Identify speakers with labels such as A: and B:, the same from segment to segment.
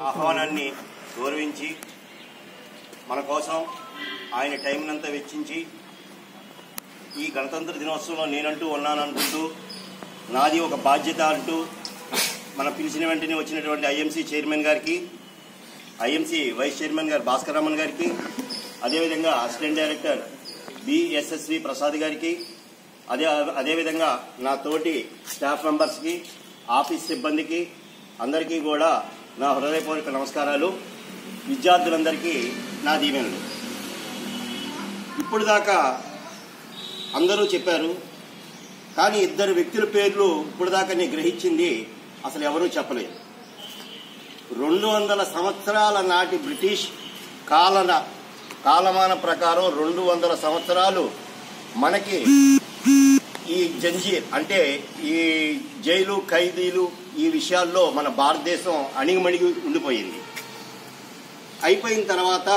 A: ఆహ్వానాన్ని గౌరవించి మన కోసం ఆయన టైంనంతా వెచ్చించి ఈ గణతంత్ర దినోత్సవంలో నేనంటూ ఉన్నాననుకుంటూ నాది ఒక బాధ్యత అంటూ మన పిలిచిన వెంటనే వచ్చినటువంటి ఐఎంసీ చైర్మన్ గారికి ఐఎంసీ వైస్ చైర్మన్ గారు భాస్కర్ రమణ్ గారికి అదేవిధంగా అసిస్టెంట్ డైరెక్టర్ బిఎస్ఎస్వి ప్రసాద్ గారికి అదే అదేవిధంగా నా తోటి స్టాఫ్ మెంబర్స్కి ఆఫీస్ సిబ్బందికి అందరికీ కూడా నా హృదయపూర్వక నమస్కారాలు విద్యార్థులందరికీ నా దీవెనలు ఇప్పుడు దాకా అందరూ చెప్పారు కానీ ఇద్దరు వ్యక్తుల పేర్లు ఇప్పుడు దాకా నేను గ్రహించింది అసలు ఎవరూ చెప్పలేదు రెండు వందల సంవత్సరాల నాటి బ్రిటిష్ కాలన కాలమాన ప్రకారం రెండు వందల సంవత్సరాలు మనకి ఈ జంజీర్ అంటే ఈ జైలు ఖైదీలు ఈ విషయాల్లో మన భారతదేశం అణిగిమణిగి ఉండిపోయింది అయిపోయిన తర్వాత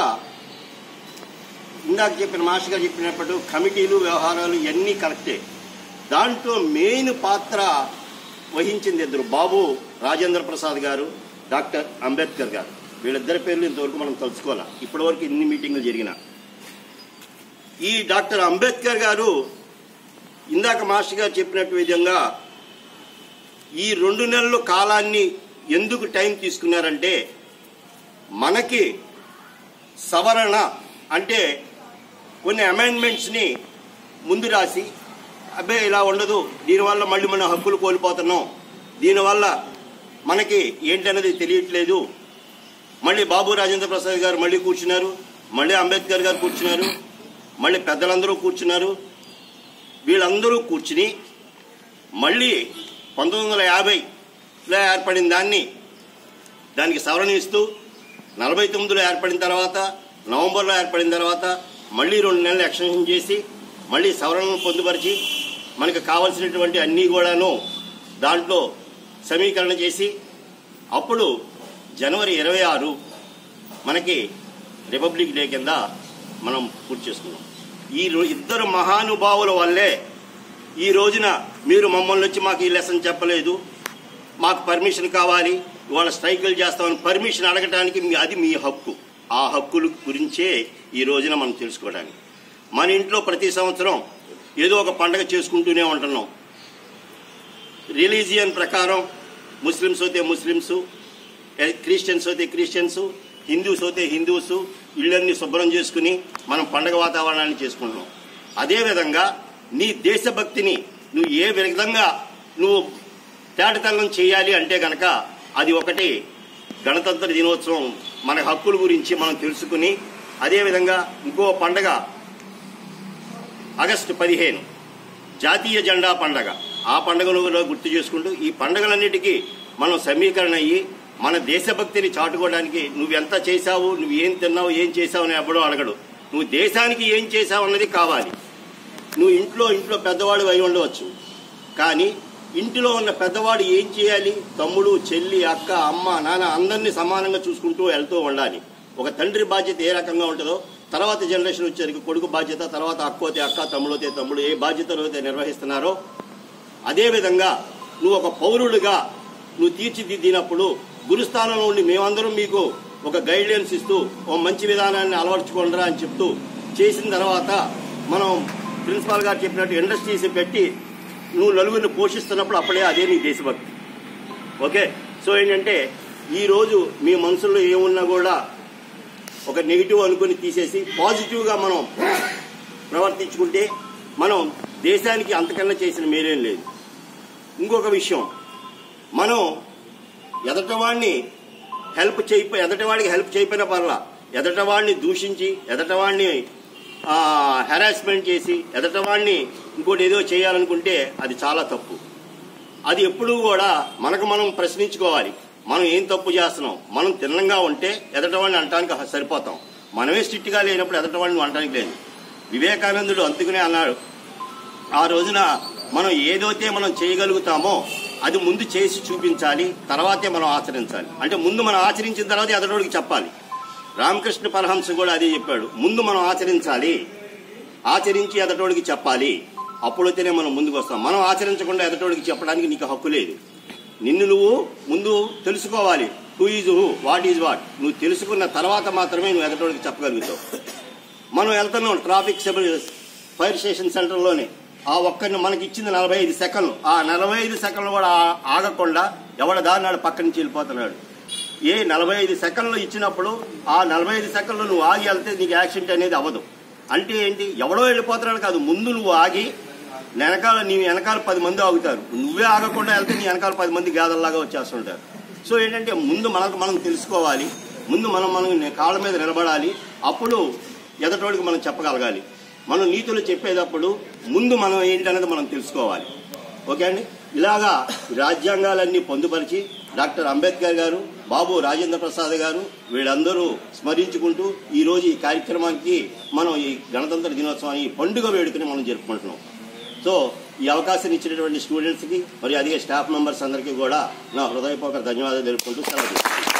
A: ఇందాక చెప్పిన మాస్టర్ గారు చెప్పినప్పుడు కమిటీలు వ్యవహారాలు ఇవన్నీ కరెక్టే దాంట్లో మెయిన్ పాత్ర వహించింది ఇద్దరు బాబు రాజేంద్ర ప్రసాద్ గారు డాక్టర్ అంబేద్కర్ గారు వీళ్ళిద్దరి పేర్లు ఇంతవరకు మనం తలుచుకోవాలి ఇప్పటివరకు ఇన్ని మీటింగ్లు జరిగిన ఈ డాక్టర్ అంబేద్కర్ గారు ఇందాక మాస్టర్ గారు చెప్పినట్టు విధంగా ఈ రెండు నెలల కాలాన్ని ఎందుకు టైం తీసుకున్నారంటే మనకి సవరణ అంటే కొన్ని అమెండ్మెంట్స్ని ముందు రాసి అబ్బే ఇలా ఉండదు దీనివల్ల మళ్ళీ మన హక్కులు కోల్పోతున్నాం దీనివల్ల మనకి ఏంటనేది తెలియట్లేదు మళ్ళీ బాబు రాజేంద్ర ప్రసాద్ గారు మళ్ళీ కూర్చున్నారు మళ్ళీ అంబేద్కర్ గారు కూర్చున్నారు మళ్ళీ పెద్దలందరూ కూర్చున్నారు వీళ్ళందరూ కూర్చుని మళ్ళీ పంతొమ్మిది వందల యాభైలో ఏర్పడిన దాన్ని దానికి సవరణ ఇస్తూ నలభై తొమ్మిదిలో ఏర్పడిన తర్వాత నవంబర్లో ఏర్పడిన తర్వాత మళ్ళీ రెండు నెలలు ఎక్స్టెన్షన్ చేసి మళ్ళీ సవరణను పొందుపరిచి మనకు కావలసినటువంటి అన్నీ కూడాను దాంట్లో సమీకరణ చేసి అప్పుడు జనవరి ఇరవై ఆరు మనకి రిపబ్లిక్ డే కింద మనం పూర్తి చేసుకున్నాం ఈ రో- ఇద్దరు మహానుభావుల వల్లే ఈ రోజున మీరు మమ్మల్ని వచ్చి మాకు ఈ లెసన్ చెప్పలేదు మాకు పర్మిషన్ కావాలి ఇవాళ స్ట్రైకులు చేస్తామని పర్మిషన్ అడగటానికి మీ అది మీ హక్కు ఆ హక్కుల గురించే ఈ రోజున మనం తెలుసుకోవడానికి మన ఇంట్లో ప్రతి సంవత్సరం ఏదో ఒక పండగ చేసుకుంటూనే ఉంటున్నాం రిలీజియన్ ప్రకారం ముస్లిమ్స్ అయితే ముస్లిమ్స్ క్రిస్టియన్స్ అయితే క్రిస్టియన్స్ హిందూస్ అయితే హిందూస్ ఇళ్ళన్ని శుభ్రం చేసుకుని మనం పండగ వాతావరణాన్ని చేసుకుంటున్నాం అదేవిధంగా నీ దేశభక్తిని నువ్వు ఏ విధంగా నువ్వు తేటతల్లం చేయాలి అంటే గనక అది ఒకటి గణతంత్ర దినోత్సవం మన హక్కుల గురించి మనం తెలుసుకుని అదేవిధంగా ఇంకో పండగ ఆగస్టు పదిహేను జాతీయ జెండా పండగ ఆ పండుగను కూడా గుర్తు చేసుకుంటూ ఈ పండుగలన్నిటికీ మనం సమీకరణ అయ్యి మన దేశభక్తిని చాటుకోవడానికి నువ్వు ఎంత చేశావు నువ్వు ఏం తిన్నావు ఏం చేశావు అని ఎప్పుడో అడగడు నువ్వు దేశానికి ఏం చేశావు అన్నది కావాలి నువ్వు ఇంట్లో ఇంట్లో పెద్దవాడు అయి ఉండవచ్చు కానీ ఇంటిలో ఉన్న పెద్దవాడు ఏం చేయాలి తమ్ముడు చెల్లి అక్క అమ్మ నాన్న అందరినీ సమానంగా చూసుకుంటూ వెళ్తూ ఉండాలి ఒక తండ్రి బాధ్యత ఏ రకంగా ఉంటుందో తర్వాత జనరేషన్ వచ్చేసరికి కొడుకు బాధ్యత తర్వాత అక్కోతే అక్క తమ్ముడోతే తమ్ముడు ఏ బాధ్యతలు అయితే నిర్వహిస్తున్నారో అదేవిధంగా నువ్వు ఒక పౌరుడిగా నువ్వు తీర్చిదిద్దినప్పుడు గురుస్థానంలో ఉండి మేమందరం మీకు ఒక గైడ్లైన్స్ ఇస్తూ ఓ మంచి విధానాన్ని అలవర్చుకోండిరా అని చెప్తూ చేసిన తర్వాత మనం ప్రిన్సిపాల్ గారు చెప్పినట్టు ఇండస్ట్రీస్ పెట్టి నువ్వు నలుగురిని పోషిస్తున్నప్పుడు అప్పుడే అదే నీ దేశభక్తి ఓకే సో ఏంటంటే ఈ రోజు మీ మనసులో ఏమున్నా కూడా ఒక నెగిటివ్ అనుకుని తీసేసి పాజిటివ్గా మనం ప్రవర్తించుకుంటే మనం దేశానికి అంతకన్నా చేసిన మేలేం లేదు ఇంకొక విషయం మనం ఎదటవాడిని హెల్ప్ చేయిపో ఎదటవాడికి హెల్ప్ చేయకపోయినా పర్లా ఎదటవాడిని దూషించి ఎదటవాడిని హెరాస్మెంట్ చేసి ఎదటవాడిని ఇంకోటి ఏదో చేయాలనుకుంటే అది చాలా తప్పు అది ఎప్పుడూ కూడా మనకు మనం ప్రశ్నించుకోవాలి మనం ఏం తప్పు చేస్తున్నాం మనం తిన్నంగా ఉంటే ఎదటవాడిని అనటానికి సరిపోతాం మనమే స్ట్రిక్ట్గా లేనప్పుడు ఎదటవాడిని అనటానికి లేదు వివేకానందుడు అందుకనే అన్నాడు ఆ రోజున మనం ఏదైతే మనం చేయగలుగుతామో అది ముందు చేసి చూపించాలి తర్వాతే మనం ఆచరించాలి అంటే ముందు మనం ఆచరించిన తర్వాత ఎదటోడికి చెప్పాలి రామకృష్ణ పరహంస కూడా అదే చెప్పాడు ముందు మనం ఆచరించాలి ఆచరించి ఎదటోడికి చెప్పాలి అప్పుడైతేనే మనం ముందుకు వస్తాం మనం ఆచరించకుండా ఎదటోడికి చెప్పడానికి నీకు హక్కు లేదు నిన్ను నువ్వు ముందు తెలుసుకోవాలి who is who what is what నువ్వు తెలుసుకున్న తర్వాత మాత్రమే నువ్వు ఎదటోడికి చెప్పగలుగుతావు మనం వెళ్తున్నాం ట్రాఫిక్ సిబిల్ ఫైర్ స్టేషన్ సెంటర్లోనే ఆ ఒక్కరిని మనకి ఇచ్చింది నలభై ఐదు సెకండ్లు ఆ నలభై ఐదు సెకండ్లు కూడా ఆ- ఆగకుండా ఎవడ దారినాడు పక్క నుంచి వెళ్ళిపోతున్నాడు ఏ నలభై ఐదు సెకండ్లు ఇచ్చినప్పుడు ఆ నలభై ఐదు సెకండ్లు నువ్వు ఆగి వెళ్తే నీకు యాక్సిడెంట్ అనేది అవ్వదు అంటే ఏంటి ఎవడో వెళ్ళిపోతున్నాడు కాదు ముందు నువ్వు ఆగి వెనకాల నీ వెనకాల పది మంది ఆగుతారు నువ్వే ఆగకుండా వెళ్తే నీ వెనకాల పది మంది గాదల్లాగా వచ్చేస్తుంటారు సో ఏంటంటే ముందు మనకు మనం తెలుసుకోవాలి ముందు మనం మనం కాళ్ళ మీద నిలబడాలి అప్పుడు ఎదటోడికి మనం చెప్పగలగాలి మనం నీతులు చెప్పేటప్పుడు ముందు మనం ఏంటనేది మనం తెలుసుకోవాలి ఓకే అండి ఇలాగా రాజ్యాంగాలన్నీ పొందుపరిచి డాక్టర్ అంబేద్కర్ గారు బాబు రాజేంద్ర ప్రసాద్ గారు వీళ్ళందరూ స్మరించుకుంటూ ఈ రోజు ఈ కార్యక్రమానికి మనం ఈ గణతంత్ర దినోత్సవాన్ని ఈ పండుగ వేడుకని మనం జరుపుకుంటున్నాం సో ఈ అవకాశం ఇచ్చినటువంటి స్టూడెంట్స్కి మరియు అదే స్టాఫ్ మెంబర్స్ అందరికీ కూడా నా హృదయపూర్వక ధన్యవాదాలు తెలుపుకుంటూ సెలవు తీసుకుంటాను.